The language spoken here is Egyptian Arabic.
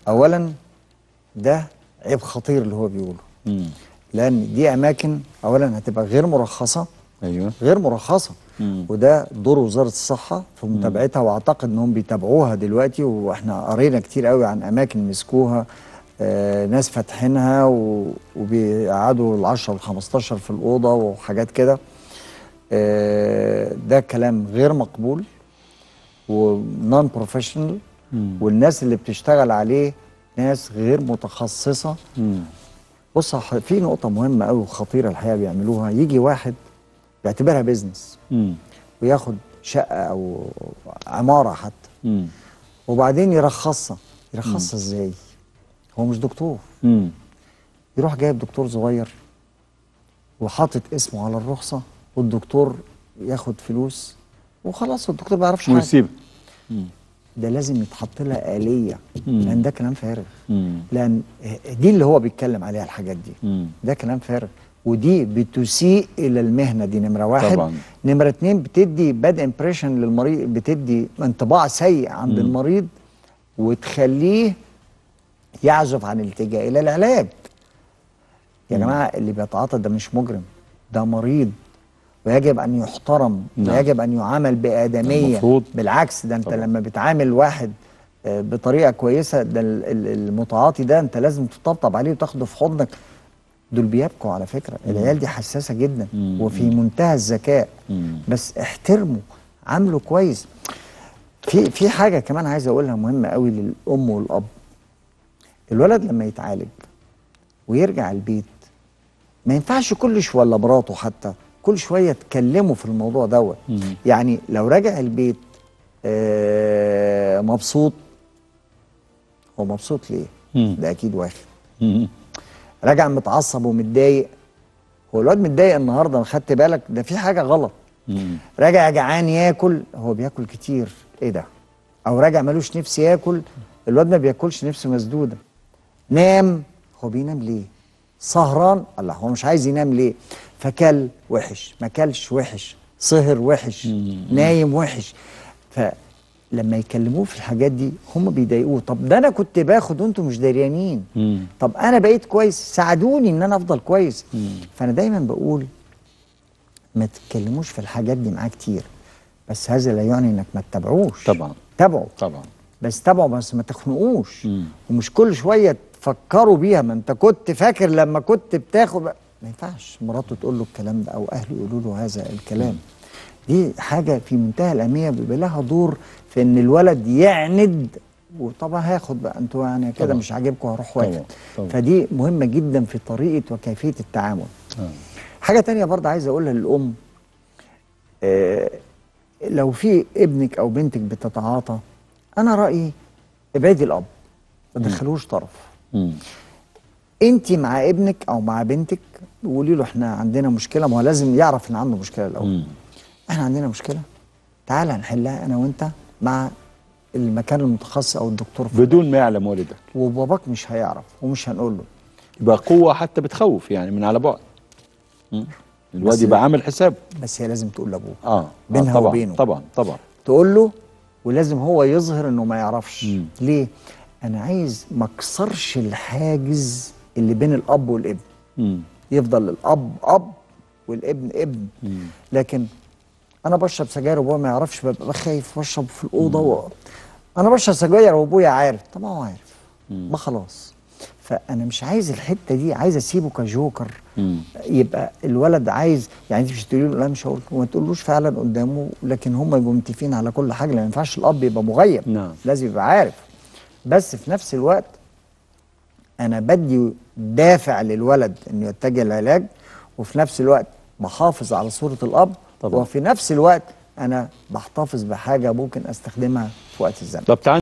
اولا ده عيب خطير اللي هو بيقوله مم. لان دي اماكن اولا هتبقى غير مرخصه ايوه غير مرخصه مم. وده دور وزاره الصحه في متابعتها واعتقد انهم بيتابعوها دلوقتي واحنا قرينا كتير قوي عن اماكن مسكوها آه ناس فاتحينها و- وبيقعدوا ال 10 وال 15 في الاوضه وحاجات كده آه ده كلام غير مقبول ونون بروفيشنال مم. والناس اللي بتشتغل عليه ناس غير متخصصه مم. بص ح- في نقطه مهمه قوي وخطيره الحقيقه بيعملوها يجي واحد بيعتبرها بيزنس مم. وياخد شقه او عماره حتى مم. وبعدين يرخصها يرخصها ازاي هو مش دكتور مم. يروح جايب دكتور صغير وحاطط اسمه على الرخصه والدكتور ياخد فلوس وخلاص الدكتور ما يعرفش حاجه ويسيب ده لازم يتحط لها آلية مم. لأن ده كلام فارغ مم. لأن دي اللي هو بيتكلم عليها الحاجات دي مم. ده كلام فارغ ودي بتسيء إلى المهنة دي نمرة واحد طبعاً. نمرة اتنين بتدي باد امبريشن للمريض بتدي انطباع سيء عند مم. المريض وتخليه يعزف عن الالتجاء إلى العلاج يا مم. جماعة اللي بيتعاطى ده مش مجرم ده مريض ويجب أن يحترم نعم. ويجب أن يعامل بآدمية المفروض. بالعكس ده انت طبعا. لما بتعامل واحد آه، بطريقه كويسه ده ال- ال- المتعاطي ده انت لازم تطبطب عليه وتاخده في حضنك دول بيبكوا على فكره العيال دي حساسه جدا مم. وفي منتهى الذكاء مم. بس احترموا عامله كويس في في حاجه كمان عايز اقولها مهمه قوي للام والاب الولد لما يتعالج ويرجع البيت ما ينفعش كل شويه ولا مراته حتى كل شويه تكلموا في الموضوع دوت مم. يعني لو رجع البيت آه مبسوط هو مبسوط ليه؟ مم. ده اكيد واخد مم. راجع متعصب ومتضايق هو الواد متضايق النهارده خدت بالك ده في حاجه غلط مم. راجع جعان ياكل هو بياكل كتير ايه ده او راجع ملوش نفس ياكل الواد ما بياكلش نفسه مسدوده نام هو بينام ليه سهران الله هو مش عايز ينام ليه فكل وحش ما كلش وحش سهر وحش نايم وحش فلما يكلموه في الحاجات دي هم بيضايقوه طب ده انا كنت باخد وانتم مش دريانين مم. طب انا بقيت كويس ساعدوني ان انا افضل كويس مم. فانا دايما بقول ما تتكلموش في الحاجات دي معاه كتير بس هذا لا يعني انك ما تتابعوش طبعا تابعوا طبعا بس تابعوا بس ما تخنقوش مم. ومش كل شويه تفكروا بيها ما انت كنت فاكر لما كنت بتاخد ما ينفعش مراته تقول له الكلام ده او اهله يقولوا له هذا الكلام دي حاجه في منتهى الاهميه بيبقى لها دور في ان الولد يعند وطبعا هاخد بقى انتوا يعني كده طبعا. مش عاجبكم هروح طبعا. واخد طبعا. فدي مهمه جدا في طريقه وكيفيه التعامل آه. حاجة تانية برضه عايز أقولها للأم آه لو في ابنك أو بنتك بتتعاطى أنا رأيي ابعدي الأب ما تدخلوش طرف مم. أنت مع ابنك أو مع بنتك قولي له إحنا عندنا مشكلة ما هو لازم يعرف إن عنده مشكلة الأول مم. إحنا عندنا مشكلة تعال نحلها أنا وأنت مع المكان المتخصص أو الدكتور فلان. بدون ما يعلم والدك وباباك مش هيعرف ومش هنقول له يبقى قوة حتى بتخوف يعني من على بعد مم. الواد بس- يبقى عامل حساب بس هي لازم تقول لأبوه اه بينها آه طبعا وبينه. طبعا طبعا تقول له ولازم هو يظهر انه ما يعرفش مم. ليه انا عايز ما اكسرش الحاجز اللي بين الاب والابن مم. يفضل الاب اب والابن ابن مم. لكن انا بشرب سجاير وابويا ما يعرفش ببقى خايف واشرب في الاوضه و... انا بشرب سجاير وابويا عارف طب ما هو عارف ما خلاص فانا مش عايز الحته دي عايز اسيبه كجوكر مم. يبقى الولد عايز يعني انت مش تقولي له لا مش هقول وما تقولوش فعلا قدامه لكن هم يبقوا متفقين على كل حاجه لان ما ينفعش الاب يبقى مغيب نعم. لازم يبقى عارف بس في نفس الوقت انا بدي دافع للولد انه يتجه للعلاج وفي نفس الوقت بحافظ على صوره الاب طبعا. وفي نفس الوقت انا بحتفظ بحاجه ممكن استخدمها في وقت الزمن طب تعال